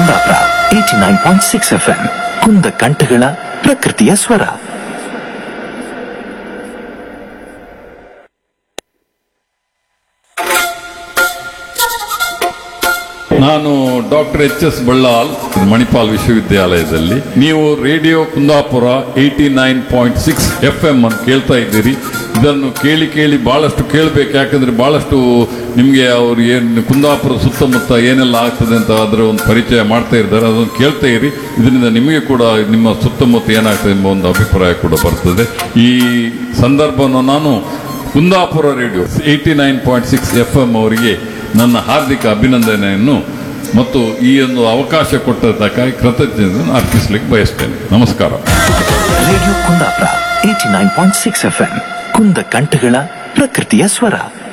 Kundapura eighty nine point six F M ಕುಂದ ಕಂಠಗಳ ಪ್ರಕೃತಿಯ ಸ್ವರ ನಾನು doctor H S Ballal Manipal ವಿಶ್ವವಿದ್ಯಾಲಯದಲ್ಲಿ ನೀವು radio Kundapura eighty nine point six F M ಅನ್ನು ಕೇಳ್ತಾ ಇದ್ದೀರಿ ಇದನ್ನು ಕೇಳಿ ಕೇಳಿ ಬಹಳಷ್ಟು ಕೇಳಬೇಕು ಯಾಕಂದ್ರೆ ಬಹಳಷ್ಟು ನಿಮಗೆ ಅವ್ರು ಏನು ಕುಂದಾಪುರ ಸುತ್ತಮುತ್ತ ಏನೆಲ್ಲ ಆಗ್ತದೆ ಅಂತ ಅದರ ಒಂದು ಪರಿಚಯ ಮಾಡ್ತಾ ಇದ್ದಾರೆ ಅದನ್ನು ಕೇಳ್ತಾ ಇರಿ ಇದರಿಂದ ನಿಮಗೆ ಕೂಡ ನಿಮ್ಮ ಸುತ್ತಮುತ್ತ ಏನಾಗ್ತದೆ ಎಂಬ ಒಂದು ಅಭಿಪ್ರಾಯ ಕೂಡ ಬರ್ತದೆ ಈ ಸಂದರ್ಭವನ್ನು ನಾನು Kundapura radio eighty nine point six F M ಅವರಿಗೆ ನನ್ನ ಹಾರ್ದಿಕ ಅಭಿನಂದನೆಯನ್ನು ಮತ್ತು ಈ ಒಂದು ಅವಕಾಶ ಕೊಟ್ಟದ್ದಕ್ಕಾಗಿ ಕೃತಜ್ಞತೆಯನ್ನು ಅರ್ಪಿಸಲಿಕ್ಕೆ ಬಯಸ್ತೇನೆ ನಮಸ್ಕಾರ radio Kundapura eighty nine point six F M ಕುಂದ ಕಂಠಗಳ ಪ್ರಕೃತಿಯ ಸ್ವರ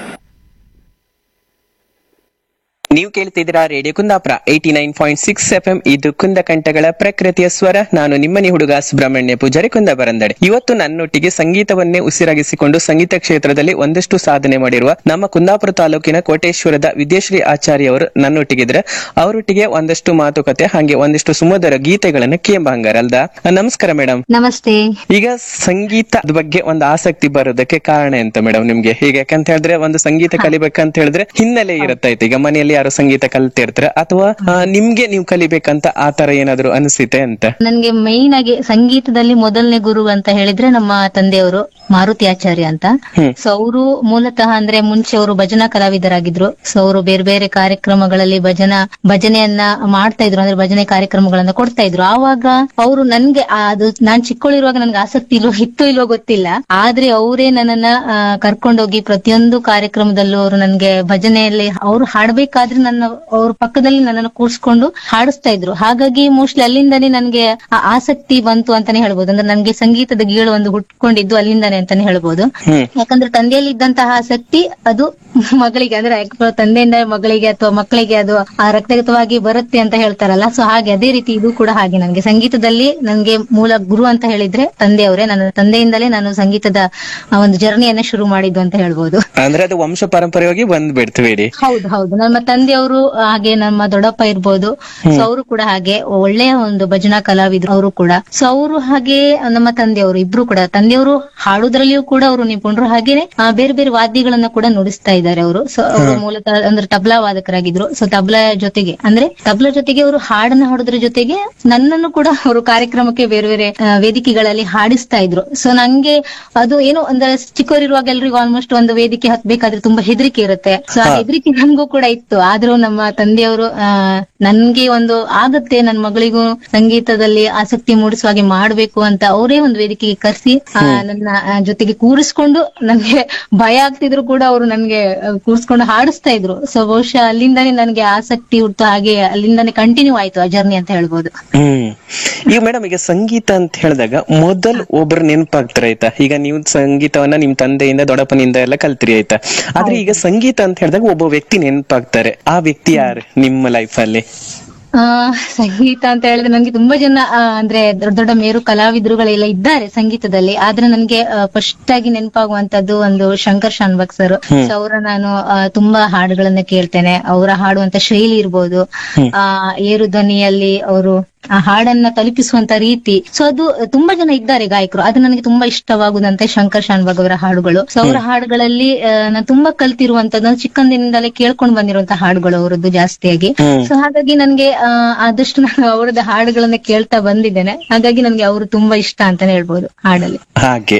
ನೀವು ಕೇಳ್ತಿದ್ದೀರಾ radio Kundapura eighty nine point six F M ಇದು ಕುಂದ ಕಂಠಗಳ ಪ್ರಕೃತಿಯ ಸ್ವರ ನಾನು ನಿಮ್ಮನಿ ಹುಡುಗ ಸುಬ್ರಹ್ಮಣ್ಯ ಪೂಜಾರಿ ಕುಂದ ಬರಂದಡೆ ಇವತ್ತು ನನ್ನೊಟ್ಟಿಗೆ ಸಂಗೀತವನ್ನೇ ಉಸಿರಾಗಿಸಿಕೊಂಡು ಸಂಗೀತ ಕ್ಷೇತ್ರದಲ್ಲಿ ಒಂದಷ್ಟು ಸಾಧನೆ ಮಾಡಿರುವ ನಮ್ಮ ಕುಂದಾಪುರ ತಾಲೂಕಿನ ಕೋಟೇಶ್ವರದ ವಿದ್ಯಾಶ್ರೀ ಆಚಾರ್ಯ ಅವರು ನನ್ನೊಟ್ಟಿಗಿದ್ರೆ ಅವರೊಟ್ಟಿಗೆ ಒಂದಷ್ಟು ಮಾತುಕತೆ ಹಾಗೆ ಒಂದಿಷ್ಟು ಸುಮಧುರ ಗೀತೆಗಳನ್ನ ಕೇಂಬಂಗಾರ ಅಲ್ದಾ ನಮಸ್ಕಾರ ಮೇಡಮ್ ನಮಸ್ತೆ ಈಗ ಸಂಗೀತದ ಬಗ್ಗೆ ಒಂದು ಆಸಕ್ತಿ ಬರೋದಕ್ಕೆ ಕಾರಣ ಎಂತ ಮೇಡಮ್ ನಿಮ್ಗೆ ಈಗ ಯಾಕಂತ ಹೇಳಿದ್ರೆ ಒಂದು ಸಂಗೀತ ಕಲಿಬೇಕಂತ ಹೇಳಿದ್ರೆ ಹಿನ್ನೆಲೆ ಇರುತ್ತೈತೆ ಈಗ ಮನೆಯಲ್ಲಿ ಯಾರು ಸಂಗೀತ ಕಲ್ತಿರ್ತಾರೆ ಅಥವಾ ಆ, ನಿಮ್ಗೆ ನೀವು ಕಲಿಬೇಕಂತ ಆ ತರ ಏನಾದ್ರು ಅನಿಸಿತೆ ಅಂತ ನನ್ಗೆ ಮೈನ್ ಆಗಿ ಸಂಗೀತದಲ್ಲಿ ಮೊದಲನೇ ಗುರು ಅಂತ ಹೇಳಿದ್ರೆ ನಮ್ಮ ತಂದೆಯವರು ಮಾರುತಿ ಆಚಾರ್ಯ ಅಂತ ಹ್ಮ್. ಸೊ ಅವರು ಮೂಲತಃ ಅಂದ್ರೆ ಮುಂಚೆ ಅವರು ಭಜನಾ ಕಲಾವಿದರಾಗಿದ್ರು ಸೊ ಅವರು ಬೇರೆ ಬೇರೆ ಕಾರ್ಯಕ್ರಮಗಳಲ್ಲಿ ಭಜನಾ ಭಜನೆಯನ್ನ ಮಾಡ್ತಾ ಇದ್ರು ಅಂದ್ರೆ ಭಜನೆ ಕಾರ್ಯಕ್ರಮಗಳನ್ನ ಕೊಡ್ತಾ ಇದ್ರು ಆವಾಗ ಅವರು ನನ್ಗೆ ಆ- ಅದು ನಾನ್ ಚಿಕ್ಕವಳಿರುವಾಗ ನನ್ಗೆ ಆಸಕ್ತಿ ಇಲ್ವೋ ಇತ್ತು ಇಲ್ವೋ ಗೊತ್ತಿಲ್ಲ ಆದ್ರೆ ಅವರೇ ನನ್ನನ್ನ ಆ, ಕರ್ಕೊಂಡೋಗಿ ಪ್ರತಿಯೊಂದು ಕಾರ್ಯಕ್ರಮದಲ್ಲೂ ಅವರು ನನ್ಗೆ ಭಜನೆಯಲ್ಲಿ ಅವರು ಹಾಡ್ಬೇಕಾದ್ರೆ ನನ್ನ ಅವ್ರ ಪಕ್ಕದಲ್ಲಿ ನನ್ನನ್ನು ಕೂರ್ಸ್ಕೊಂಡು ಹಾಡಿಸ್ತಾ ಇದ್ರು ಹಾಗಾಗಿ ಮೋಸ್ಟ್ಲಿ ಅಲ್ಲಿಂದಾನೇ ನನ್ಗೆ ಆ ಆಸಕ್ತಿ ಬಂತು ಅಂತಾನೆ ಹೇಳ್ಬೋದು ಅಂದ್ರೆ ನನ್ಗೆ ಸಂಗೀತದ ಗೀಳು ಒಂದು ಹುಟ್ಕೊಂಡಿದ್ದು ಅಲ್ಲಿಂದಾನೆ ಅಂತಾನೆ ಹೇಳ್ಬೋದು ಹ್ಮ್ ಯಾಕಂದ್ರೆ ತಂದೆಯಲ್ಲಿ ಇದ್ದಂತಹ ಆಸಕ್ತಿ ಅದು ಮಗಳಿಗೆ ಅಂದ್ರೆ ಯಾಕೆ ತಂದೆಯಿಂದ ಮಗಳಿಗೆ ಅಥವಾ ಮಕ್ಕಳಿಗೆ ಅದು ಆ ರಕ್ತಗತವಾಗಿ ಬರುತ್ತೆ ಅಂತ ಹೇಳ್ತಾರಲ್ಲ ಸೊ ಹಾಗೆ ಅದೇ ರೀತಿ ಇದು ಕೂಡ ಹಾಗೆ ನನ್ಗೆ ಸಂಗೀತದಲ್ಲಿ ನನ್ಗೆ ಮೂಲ ಗುರು ಅಂತ ಹೇಳಿದ್ರೆ ತಂದೆಯವರೇ ನನ್ನ ತಂದೆಯಿಂದಲೇ ನಾನು ಸಂಗೀತದ ಆ ಒಂದು ಜರ್ನಿಯನ್ನ ಶುರು ಮಾಡಿದ್ದು ಅಂತ ಹೇಳ್ಬೋದು ಅಂದ್ರೆ ಅದು ವಂಶ ಪರಂಪರೆಯಾಗಿ ಬಂದ್ಬಿಡ್ತು ಬೇಡಿ ಹೌದು ಹೌದು ನಮ್ಮ ತಂದೆಯವರು ಹಾಗೆ ನಮ್ಮ ದೊಡ್ಡಪ್ಪ ಇರ್ಬೋದು ಸೊ ಅವರು ಕೂಡ ಹಾಗೆ ಒಳ್ಳೆಯ ಒಂದು ಭಜನಾ ಕಲಾವಿದ್ರು ಅವರು ಕೂಡ ಸೊ ಅವರು ಹಾಗೆ ನಮ್ಮ ತಂದೆಯವರು ಇಬ್ರು ಕೂಡ ತಂದೆಯವರು ಹಾಡುದ್ರಲ್ಲಿಯೂ ಕೂಡ ಅವರು ನಿಪುಣರು ಹಾಗೇನೆ ಆ, ಬೇರೆ ಬೇರೆ ವಾದ್ಯಗಳನ್ನ ಕೂಡ ನುಡಿಸ್ತಾ ಇದ್ದಾರೆ ಅವರು ಸೊ ಅವರು ಮೂಲತಃ ಅಂದ್ರೆ ತಬ್ಲಾ ವಾದಕರಾಗಿದ್ರು ಸೊ ತಬ್ಲಾ ಜೊತೆಗೆ ಅಂದ್ರೆ ತಬ್ಲಾ ಜೊತೆಗೆ ಅವರು ಹಾಡನ್ನ ಹಾಡೋದ್ರ ಜೊತೆಗೆ ನನ್ನನ್ನು ಕೂಡ ಅವರು ಕಾರ್ಯಕ್ರಮಕ್ಕೆ ಬೇರೆ ಬೇರೆ ಆ, ವೇದಿಕೆಗಳಲ್ಲಿ ಹಾಡಿಸ್ತಾ ಇದ್ರು ಸೊ ನಂಗೆ ಅದು ಏನು ಅಂದ್ರೆ ಚಿಕ್ಕವರಿರುವಾಗ ಎಲ್ರಿಗೂ ಆಲ್ಮೋಸ್ಟ್ ಒಂದು ವೇದಿಕೆ ಹತ್ಬೇಕಾದ್ರೆ ತುಂಬಾ ಹೆದರಿಕೆ ಇರುತ್ತೆ ಸೊ ಆ ಹೆದರಿಕೆ ನನ್ಗೂ ಕೂಡ ಇತ್ತು ಆದ್ರೂ ನಮ್ಮ ತಂದೆಯವರು ಆ ನನ್ಗೆ ಒಂದು ಆಗತ್ತೆ ನನ್ ಮಗಳಿಗೂ ಸಂಗೀತದಲ್ಲಿ ಆಸಕ್ತಿ ಮೂಡಿಸುವ ಹಾಗೆ ಮಾಡ್ಬೇಕು ಅಂತ ಅವರೇ ಒಂದು ವೇದಿಕೆಗೆ ಕರೆಸಿ ನನ್ನ ಆ, ಜೊತೆಗೆ ಕೂರಿಸ್ಕೊಂಡು ನನ್ಗೆ ಭಯ ಆಗ್ತಿದ್ರು ಕೂಡ ಅವರು ನನ್ಗೆ ಆ, ಕೂರಿಸ್ಕೊಂಡು ಹಾಡಿಸ್ತಾ ಇದ್ರು ಸೊ ಬಹುಶಃ ಅಲ್ಲಿಂದಾನೇ ನನ್ಗೆ ಆಸಕ್ತಿ ಹುಟ್ಟು ಹಾಗೆ ಅಲ್ಲಿಂದಾನೇ ಕಂಟಿನ್ಯೂ ಆಯ್ತು ಆ ಜರ್ನಿ ಅಂತ ಹೇಳ್ಬೋದು ಹ್ಮ್ ಈಗ ಮೇಡಮ್ ಈಗ ಸಂಗೀತ ಅಂತ ಹೇಳಿದಾಗ ಮೊದಲ್ ಒಬ್ರು ನೆನಪಾಗ್ತಾರೆ ಆಯ್ತಾ ಈಗ ನೀವು ಸಂಗೀತವನ್ನ ನಿಮ್ ತಂದೆಯಿಂದ ದೊಡ್ಡಪ್ಪನಿಂದ ಎಲ್ಲ ಕಲ್ತಿರಿ ಆಯ್ತಾ ಆದ್ರೆ ಈಗ ಸಂಗೀತ ಅಂತ ಹೇಳಿದಾಗ ಒಬ್ಬ ವ್ಯಕ್ತಿ ನೆನಪಾಗ್ತಾರೆ ಆ ವ್ಯಕ್ತಿ ಯಾರು ನಿಮ್ಮ ಲೈಫ್ ಅಲ್ಲಿ ಆ ಸಂಗೀತ ಅಂತ ಹೇಳಿದ್ರೆ ನನ್ಗೆ ತುಂಬಾ ಜನ ಆ, ಅಂದ್ರೆ ದೊಡ್ಡ ದೊಡ್ಡ ಮೇರು ಕಲಾವಿದರುಗಳೆಲ್ಲ ಇದ್ದಾರೆ ಸಂಗೀತದಲ್ಲಿ ಆದ್ರೆ ನನ್ಗೆ ಫಸ್ಟ್ ಆಗಿ ನೆನಪಾಗುವಂತದ್ದು ಒಂದು ಶಂಕರ್ ಶಾನ್ಭಾಗ್ ಸರ್ ಸೊ ಅವರ ನಾನು ಆ, ತುಂಬಾ ಹಾಡುಗಳನ್ನ ಕೇಳ್ತೇನೆ ಅವರ ಹಾಡುವಂತ ಶೈಲಿ ಇರ್ಬೋದು ಆ ಏರು ಧ್ವನಿಯಲ್ಲಿ ಅವರು ಆ ಹಾಡನ್ನ ತಲುಪಿಸುವಂತ ರೀತಿ ಸೊ ಅದು ತುಂಬಾ ಜನ ಇದ್ದಾರೆ ಗಾಯಕರು ಅದು ನನಗೆ ತುಂಬಾ ಇಷ್ಟವಾಗುದಂತೆ ಶಂಕರ್ ಶಾನ್ಭಾಗ್ ಅವರ ಹಾಡುಗಳು ಸೊ ಅವರ ಹಾಡುಗಳಲ್ಲಿ ಆ, ನಾನು ತುಂಬಾ ಕಲ್ತಿರುವಂತದ್ದು ನಾನು ಚಿಕ್ಕಂದಿನಿಂದಲೇ ಕೇಳ್ಕೊಂಡು ಬಂದಿರುವಂತಹ ಹಾಡುಗಳು ಅವರದ್ದು ಜಾಸ್ತಿಯಾಗಿ ಸೊ ಹಾಗಾಗಿ ನನ್ಗೆ ಆ, ಆದಷ್ಟು ನಾನು ಅವರದ್ದು ಹಾಡುಗಳನ್ನ ಕೇಳ್ತಾ ಬಂದಿದ್ದೇನೆ ಹಾಗಾಗಿ ನನ್ಗೆ ಅವರು ತುಂಬಾ ಇಷ್ಟ ಅಂತಾನೆ ಹೇಳ್ಬೋದು ಹಾಡಲ್ಲಿ ಹಾಗೆ